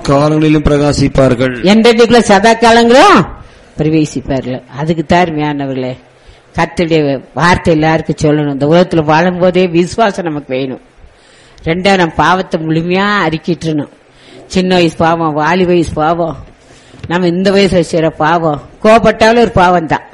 காலங்களிலும் பிரகாசிப்பார்கள் என்றைக்குள்ள சதா காலங்களும் பிரவேசிப்பார்கள் அதுக்கு தாருமையானவர்களே கத்துடைய வார்த்தை எல்லாருக்கும் சொல்லணும் இந்த உலகத்துல வாழும்போதே விசுவாசம் நமக்கு வேணும் ரெண்டா நம்ம பாவத்தை முழுமையா அறிக்கிட்டுணும் சின்ன வயசு பாவம் வாலி வயசு பாவம் நம்ம இந்த வயசுல செய்யற பாவம் கோபப்பட்டாலும் ஒரு பாவம் தான்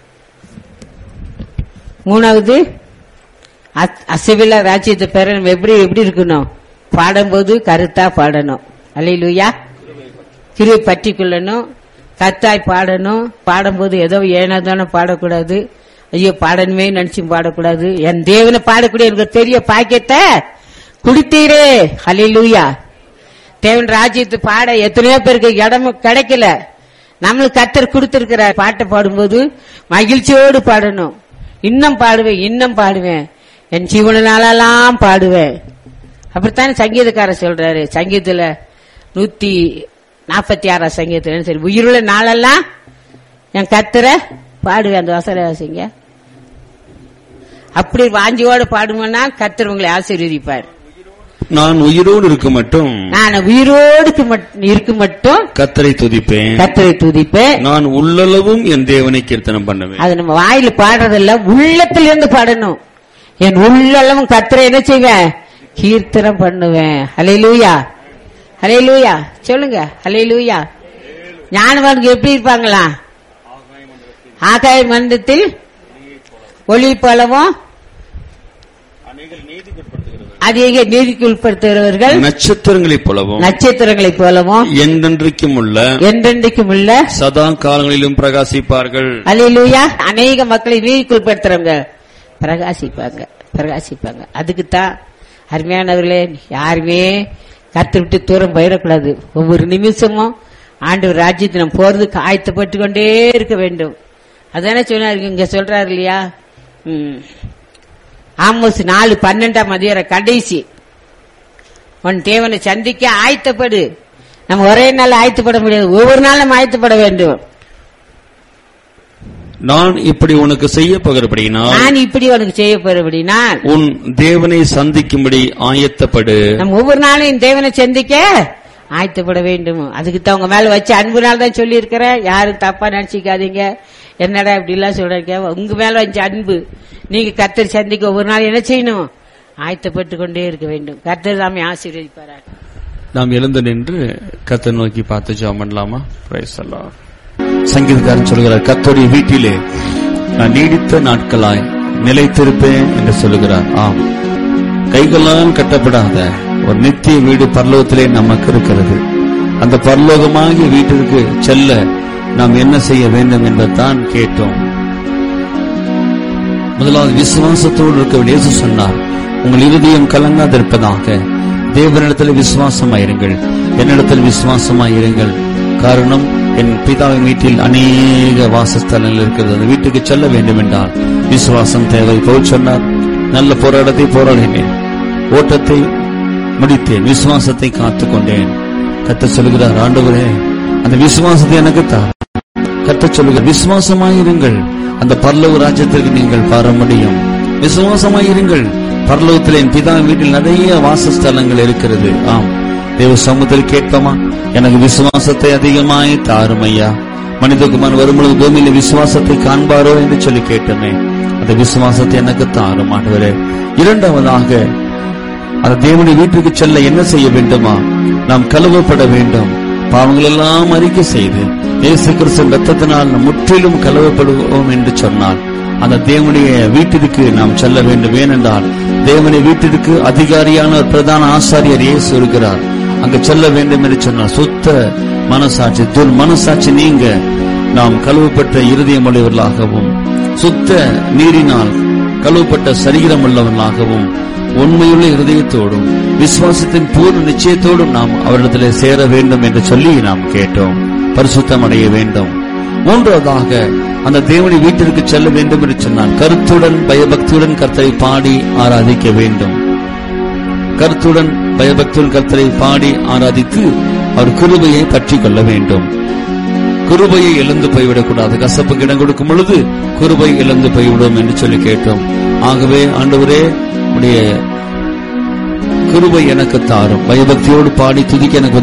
மூணாவது அஸ்- அசைவில்லா ராஜ்யத்தை பெற நம்ம எப்படி எப்படி இருக்கணும் பாடும்போது கருத்தா பாடணும் அல்லையிலுயா கிருவை பற்றி கொள்ளணும் கத்தாய் பாடணும் பாடும்போது ஏதோ ஏனாதானே பாடக்கூடாது ஐயோ பாடணுமே நினைச்சு பாடக்கூடாது என் தேவனை பாடக்கூடிய எனக்கு தெரிய பாக்கியத்தை குடித்தீரே ஹalleluya தேவன் ராஜ்யத்தை பாட எத்தனையோ பேருக்கு இடம் கிடைக்கல நம்மளுக்கு கத்தர் கொடுத்திருக்கிறார் பாட்டை பாடும்போது மகிழ்ச்சியோடு பாடணும் இன்னும் பாடுவேன் இன்னும் பாடுவேன் என் ஜீவனாலெல்லாம் பாடுவேன் அப்படித்தானே சங்கீதக்காரர் சொல்றாரு சங்கீதத்துல நூத்தி நாற்பத்தி ஆறாம் சங்கீதத்துல என்ன சரி உயிருள்ள நாளெல்லாம் என் கத்துற பாடுவேன் அந்த வசன வாசிங்க அப்படி வாஞ்சியோடு பாடுவேன்னா கத்தர் உங்களை ஆசீர்வதிப்பார் நான் உயிரோடு இருக்க மட்டும் நான் உயிரோடு மட்- இருக்கும் மட்டும் கத்தரை துதிப்பேன் கத்தரை துதிப்பேன் நான் உள்ளளவும் என் தேவனை கீர்த்தனம் பண்ணுவேன் அது நம்ம வாயில பாடுறதில்ல உள்ளத்திலிருந்து பாடணும் என் உள்ளளவும் கத்தரை என்ன செய்வேன் கீர்த்தனம் பண்ணுவேன் ஹalleluya ஹalleluya சொல்லுங்க ஹalleluya ஞானவான்கள் எப்படி இருப்பாங்களா ஆகாய மண்டத்தில் ஒளி போலவும் அதிக நீதிக்கு உட்படுத்துகிறவர்கள் நட்சத்திரங்களைப் போலவும் நட்சத்திரங்களைப் போலவும் என்றென்றைக்கும் உள்ள என்றென்றைக்கும் உள்ள சதா காலங்களிலும் பிரகாசிப்பார்கள் அல்லேலூயா அநேக மக்களை நீதிக்குள்படுத்துறவங்க பிரகாசிப்பாங்க பிரகாசிப்பாங்க அதுக்குத்தான் அருமையானவர்களே யாருமே கத்து விட்டு தூரம் போயிடக்கூடாது ஒவ்வொரு நிமிஷமும் ஆண்டவர் ராஜ்யத்தை நம்ம போறதுக்கு ஆயத்தப்பட்டு கொண்டே இருக்க வேண்டும் அதானே சொன்னாரு இங்க சொல்றாரு இல்லையா ம். ஆமோஸ் நாலு பன்னெண்டாம் அதிகாரம் கடைசி உன் தேவனை சந்திக்க ஆயத்தப்படு நம்ம ஒரே நாள் ஆயத்தப்பட முடியாது ஒவ்வொரு நாளும் நம்ம ஆயத்தப்பட வேண்டும் நான் இப்படி உனக்கு செய்ய போகிறபடியினால் நான் இப்படி உனக்கு செய்ய போறபடினா உன் தேவனை சந்திக்கும்படி ஆயத்தப்படு நம்ம ஒவ்வொரு நாளும் இந்த தேவனை சந்திக்க ஆயத்தப்பட வேண்டும் அதுக்கு தான் உங்க மேல வச்ச அன்புனால தான் சொல்லி இருக்கிறேன் யாரும் தப்பா நினைச்சுக்காதீங்க என்னடா இப்படி எல்லாம் சொல்றீங்க உங்க மேல வச்ச அன்பு நீங்க கத்தர் சந்திக்க ஒவ்வொரு நாள் என்ன செய்யணும் ஆயத்தப்பட்டு கொண்டே இருக்க வேண்டும் கத்தர் தாமே ஆசீர்வதிப்பாரா நாம் எழுந்து நின்று கத்தை நோக்கி பார்த்து ஜெபம் பண்ணலாமா Praise the Lord. சங்கீதக்காரன் சொல்கிறார் கத்தோடைய வீட்டிலே நான் நீடித்த நாட்களாய் நிலைத்திருப்பேன் என்று சொல்லுகிறார் ஆம் கைகளால் கட்டப்படாத ஒரு நித்திய வீடு பரலோகத்திலே நமக்கு இருக்கிறது அந்த பரலோகமாகிய வீட்டிற்கு செல்ல நாம் என்ன செய்ய வேண்டும் என்பதுதான் கேட்டோம் முதலாவது விசுவாசத்தோடு இருக்க வேண்டிய இயேசு சொன்னார் உங்கள் இருதயம் கலங்காதிருப்பதாக தேவனிடத்தில் விசுவாசமாயிருங்கள் என்னிடத்தில் விசுவாசமாயிருங்கள் காரணம் என் பிதாவின் வீட்டில் அநேக வாசஸ்தலங்கள் இருக்கிறது அந்த வீட்டுக்கு செல்ல வேண்டும் என்றால் விசுவாசம் தேவை போய் சொன்னார் நல்ல போராட்டத்தை போராடினேன் ஓட்டத்தை முடித்தேன் விசுவாசத்தை காத்துக்கொண்டேன் கத்த சொல்கிறார் ஆண்டவரே அந்த விசுவாசத்தை எனக்கு தார் கர்த்தர் சொல்லுங்க விசுவாசமாயிருங்கள் அந்த பரலோக ராஜ்யத்திற்கு நீங்கள் வர முடியும் விசுவாசமாயிருங்கள் பரலோகத்தில் என் பிதா வீட்டில் நிறைய வாசஸ்தலங்கள் இருக்கிறது ஆம் தேவ சமூகத்தில் கேட்போமா எனக்கு விசுவாசத்தை அதிகமாய் தாரும் ஐயா மனிதகுமார் வரும்பொழுது பூமியில விசுவாசத்தை காண்பாரோ என்று சொல்லி கேட்டோமே அந்த விசுவாசத்தை எனக்கு தாரும் ஆண்டவரே இரண்டாவதாக அந்த தேவனுடைய வீட்டுக்கு செல்ல என்ன செய்ய வேண்டுமா நாம் கழுவப்பட வேண்டும் பாவங்கள் எல்லாம் அறிக்கை செய்து இயேசு கிறிஸ்து ரத்தத்தினால் நாம் முற்றிலும் கழுவப்படுவோம் என்று சொன்னார் அந்த தேவனுடைய வீட்டிற்கு நாம் செல்ல வேண்டும் ஏனென்றால் தேவனுடைய வீட்டிற்கு அதிகாரியான ஒரு பிரதான ஆசாரியர் இயேசு இருக்கிறார் அங்கு செல்ல வேண்டும் என்று சொன்னார் சுத்த மனசாட்சி துர் மனசாட்சி நீங்க நாம் கழுவப்பட்ட இருதயம் உடையவர்களாகவும் சுத்த நீரினால் கழுவப்பட்ட சரீரம் உள்ளவர்களாகவும் உண்மையுள்ள இருதயத்தோடும் விசுவாசத்தின் பூர்ண நிச்சயத்தோடும் நாம் அவரிடத்தில் சேர வேண்டும் என்று சொல்லி நாம் கேட்டோம் பரிசுத்தம் அடைய வேண்டும் மூன்றாவதாக அந்த தேவனை வீட்டிற்கு செல்ல வேண்டும் என்று சொன்னான் கருத்துடன் பயபக்தியுடன் கர்த்தரை பாடி ஆராதிக்க வேண்டும் கருத்துடன் பயபக்தியுடன் கர்த்தரை பாடி ஆராதித்து அவர் கிருபையை பற்றி கொள்ள வேண்டும் குருபையை இழந்து போய்விடக்கூடாது கசப்புக்கு இடம் கொடுக்கும் பொழுது குருபை இழந்து போய்விடும் என்று சொல்லி கேட்டோம் ஆகவே ஆண்டவரே உடைய கிருபை எனக்கு தாரும் பயபக்தியோடு பாடி துதிக்க எனக்கு